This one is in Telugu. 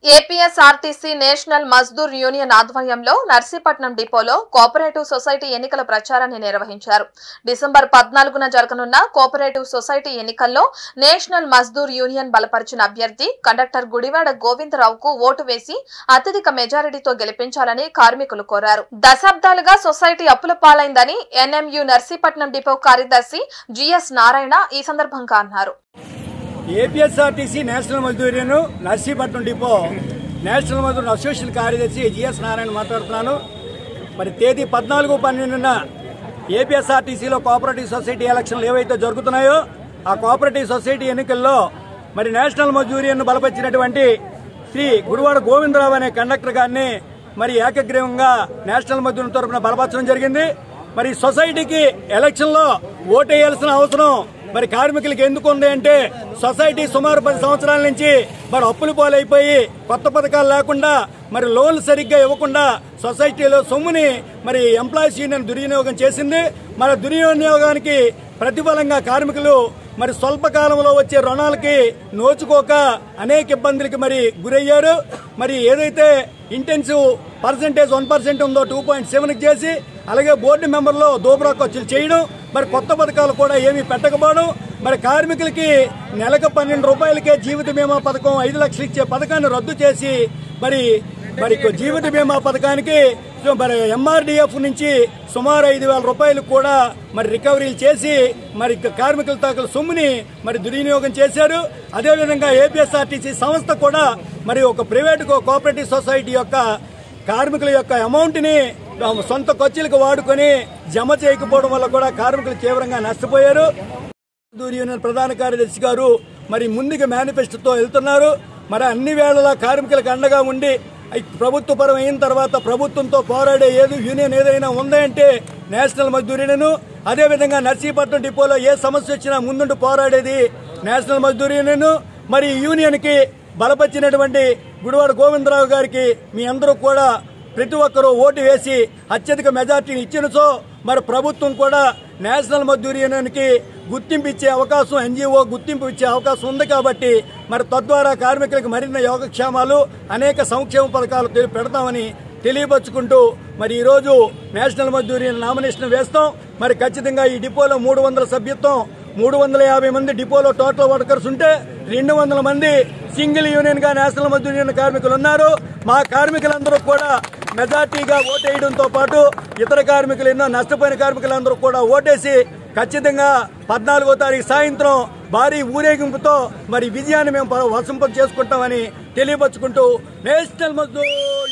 ఏపీఎస్ఆర్టీసీ నేషనల్ మజ్దూర్ యూనియన్ ఆధ్వర్యంలో నర్సీపట్నం డిపోలో కోఆపరేటివ్ సొసైటీ ఎన్నికల ప్రచారాన్ని నిర్వహించారు డిసెంబర్ పద్నాలుగున జరగనున్న కోఆపరేటివ్ సొసైటీ ఎన్నికల్లో నేషనల్ మజ్దూర్ యూనియన్ బలపరిచిన అభ్యర్థి కండక్టర్ గుడివాడ గోవిందరావుకు ఓటు వేసి అత్యధిక మెజారిటీతో గెలిపించాలని కార్మికులు కోరారు దశాబ్దాలుగా సొసైటీ అప్పుల పాలైందని ఎన్ఎంయు నర్సీపట్నం డిపో కార్యదర్శి జిఎస్ నారాయణ ఈ సందర్భంగా అన్నారు APSRTC National Mazdoor Union Narsipatnam depot National Mazdoor Association కార్యదర్శి జిఎస్ నారాయణ మాట్లాడుతున్నాను మరి తేదీ పద్నాలుగు పన్నెండున ఏపీఎస్ఆర్టీసీలో కోఆపరేటివ్ సొసైటీ ఎలక్షన్లు ఏవైతే జరుగుతున్నాయో ఆ కోఆపరేటివ్ సొసైటీ ఎన్నికల్లో మరి నేషనల్ మజ్దూర్ యూనియన్ బలపరిచినటువంటి శ్రీ గుడివాడ గోవిందరావు అనే కండక్టర్ గారిని మరి ఏకగ్రీవంగా నేషనల్ మజ్దూర్ తరఫున బలపరచడం జరిగింది మరి సొసైటీకి ఎలక్షన్లో ఓటేయాల్సిన అవసరం మరి కార్మికులకి ఎందుకు ఉంది అంటే సొసైటీ సుమారు పది సంవత్సరాల నుంచి మరి అప్పులు పాలైపోయి కొత్త పథకాలు లేకుండా మరి లోన్లు సరిగ్గా ఇవ్వకుండా సొసైటీలో సొమ్ముని మరి ఎంప్లాయీస్ యూనియన్ దుర్వినియోగం చేసింది మరి దుర్వినియోగానికి ప్రతిఫలంగా కార్మికులు మరి స్వల్పకాలంలో వచ్చే రుణాలకి నోచుకోక అనేక ఇబ్బందులకి మరి గురయ్యారు మరి ఏదైతే ఇంటెన్సివ్ పర్సెంటేజ్ వన్ పర్సెంట్ ఉందో టూ పాయింట్ సెవెన్కి చేసి అలాగే బోర్డు మెంబర్లో దోబరా ఖర్చులు చేయడం మరి కొత్త పథకాలు కూడా ఏమీ పెట్టకపోవడం మరి కార్మికులకి నెలకు పన్నెండు రూపాయలకే జీవిత బీమా పథకం ఐదు లక్షలు ఇచ్చే పథకాన్ని రద్దు చేసి మరి మరి జీవిత బీమా పథకానికి సో మరి ఎంఆర్డీఎఫ్ నుంచి సుమారు ఐదు వేల రూపాయలు కూడా మరి రికవరీలు చేసి మరి కార్మికుల తాకల సొమ్ముని మరి దుర్వినియోగం చేశారు అదేవిధంగా ఏపీఎస్ఆర్టీసీ సంస్థ కూడా మరి ఒక ప్రైవేట్ కోఆపరేటివ్ సొసైటీ యొక్క కార్మికుల యొక్క అమౌంట్ని సొంత ఖర్చులకు వాడుకొని జమ చేయకపోవడం వల్ల కూడా కార్మికులు తీవ్రంగా నష్టపోయారు మజ్దూర్ యూనియన్ ప్రధాన కార్యదర్శి గారు మరి ముందుకు మేనిఫెస్టోతో వెళ్తున్నారు మరి అన్ని వేళలా కార్మికులకు అండగా ఉండి ప్రభుత్వ పరం అయిన తర్వాత ప్రభుత్వంతో పోరాడే ఏది యూనియన్ ఏదైనా ఉందంటే నేషనల్ మజ్దూర్ యూనియన్ అదేవిధంగా నర్సీపట్నం డిపోలో ఏ సమస్య వచ్చినా ముందుండి పోరాడేది నేషనల్ మజ్దూర్ యూనియన్ మరి ఈ యూనియన్కి బలపరిచినటువంటి గుడివాడ గోవిందరావు గారికి మీ అందరూ కూడా ప్రతి ఒక్కరూ ఓటు వేసి అత్యధిక మెజార్టీని ఇచ్చినచో మరి ప్రభుత్వం కూడా నేషనల్ మజ్దూర్ యూనియన్కి గుర్తింపు ఇచ్చే అవకాశం ఎన్జిఓ గుర్తింపు ఇచ్చే అవకాశం ఉంది కాబట్టి మరి తద్వారా కార్మికులకు మరిన్ని యోగక్షేమాలు అనేక సంక్షేమ పథకాలు తె- పెడతామని తెలియపరుచుకుంటూ మరి ఈరోజు నేషనల్ మజ్దూర్ యూనియన్ నామినేషన్ వేస్తాం మరి ఖచ్చితంగా ఈ డిపోలో మూడు వందల సభ్యత్వం మూడు వందల యాభై మంది డిపోలో టోటల్ వర్కర్స్ ఉంటే రెండు వందల మంది సింగిల్ యూనియన్ గా నేషనల్ మజ్దూర్ యూనియన్ కార్మికులు ఉన్నారు మా కార్మికులందరూ కూడా మెజార్టీగా ఓటేయడంతో పాటు ఇతర కార్మికులు ఎన్నో నష్టపోయిన కార్మికులందరూ కూడా ఓటేసి ఖచ్చితంగా పద్నాలుగో తారీఖు సాయంత్రం భారీ ఊరేగింపుతో మరి విజయాన్ని మేము వసంపం చేసుకుంటామని తెలియపరుచుకుంటూ నేషనల్ మజ్దూర్